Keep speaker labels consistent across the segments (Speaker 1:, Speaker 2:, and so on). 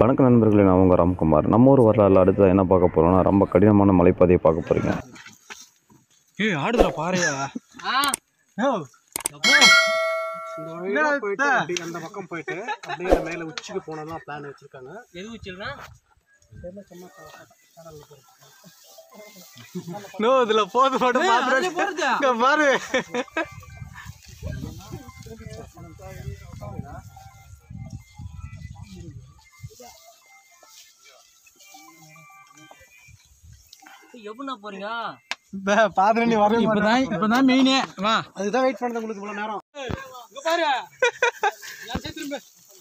Speaker 1: வணக்கம் நண்பர்களே நான் உங்கள் ராம்குமார் நம்ம ஊர் வரலாறு அடுத்து என்ன பார்க்க போகிறோம்னா ரொம்ப கடினமான மலைப்பாதையை பார்க்க போகிறீங்க
Speaker 2: ஏய் ஆடுதுல பாறையா
Speaker 3: இந்த வழியா போயிட்டு அப்படி அந்த பக்கம் போயிட்டு அப்படியே மேல உச்சிக்கு போனதான் பிளான் வச்சிருக்காங்க
Speaker 2: எது வச்சிருக்கா
Speaker 3: நோ இதுல போது மட்டும் பாத்துட்டு பாரு
Speaker 2: எப்படிண்ணா போறீங்க
Speaker 3: பாத்துட்டு நீ வரவே
Speaker 2: இப்பதான் இப்பதான் மெயினே வா
Speaker 3: அதுதான் வெயிட் பண்ணது உங்களுக்கு இவ்வளவு நேரம்
Speaker 2: இங்க பாரு எல்லாம் சேர்த்து திரும்ப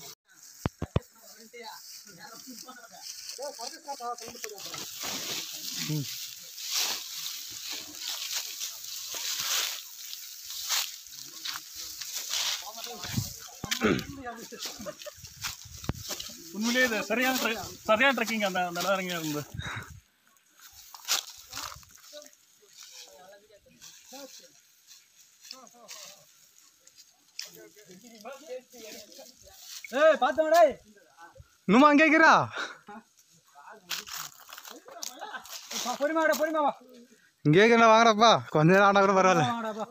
Speaker 4: உண்மையிலேயே இது சரியான tra- சரியான ட்ரெக்கிங் அந்த அந்த இடம் இறங்கி இருந்து
Speaker 2: ஏய் பாத்தோடே
Speaker 3: இன்னுமா அங்கே இருக்கிறா
Speaker 2: பொறுமா வாடா பொறுமா வா
Speaker 3: இங்கே இருக்கிற வாங்குறப்பா கொஞ்ச நேரம் ஆனா கூட பரவாயில்ல
Speaker 2: வாடாப்பா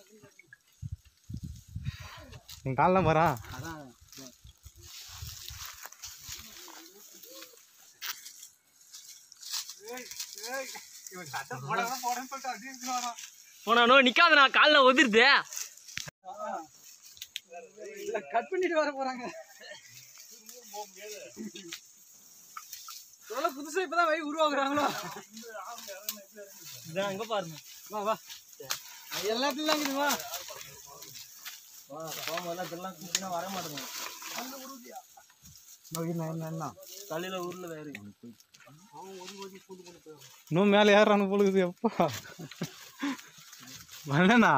Speaker 3: என் காலெல்லாம் போறான்
Speaker 2: போனானோ நிக்காத நான் கால்ல ஒதிருது
Speaker 3: கட் பண்ணிட்டு வர போறாங்க
Speaker 2: இதெல்லாம் புதுசா இப்பதான் வை உருவாக்குறாங்களோ இதான் அங்க பாருங்க வா வா எல்லாத்துலாம் இருக்குது வா வா போகும்போது இதெல்லாம் கூட்டினா வர மாட்டேங்க தலையில ஊர்ல வேற
Speaker 3: இன்னும் மேலே ஏறானு போலுக்குது எப்பா வரலண்ணா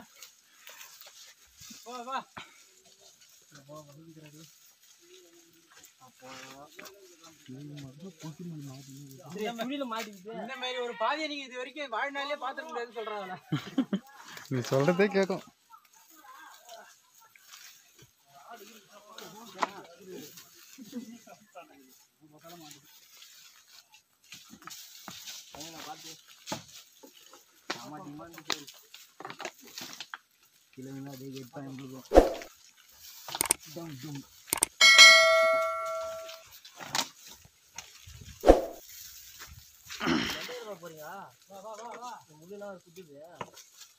Speaker 2: வா வா துணியில மாட்டிக்கிட்டு இந்த மாதிரி ஒரு பாதையை நீங்க இது வரைக்கும் வாழ்நாளே பாத்திர முடியாது சொல்றாங்க
Speaker 3: நீ சொல்றதே கேட்கும்
Speaker 2: போறீங்க வா வா வா வா முள்ளெல்லாம் குட்டிது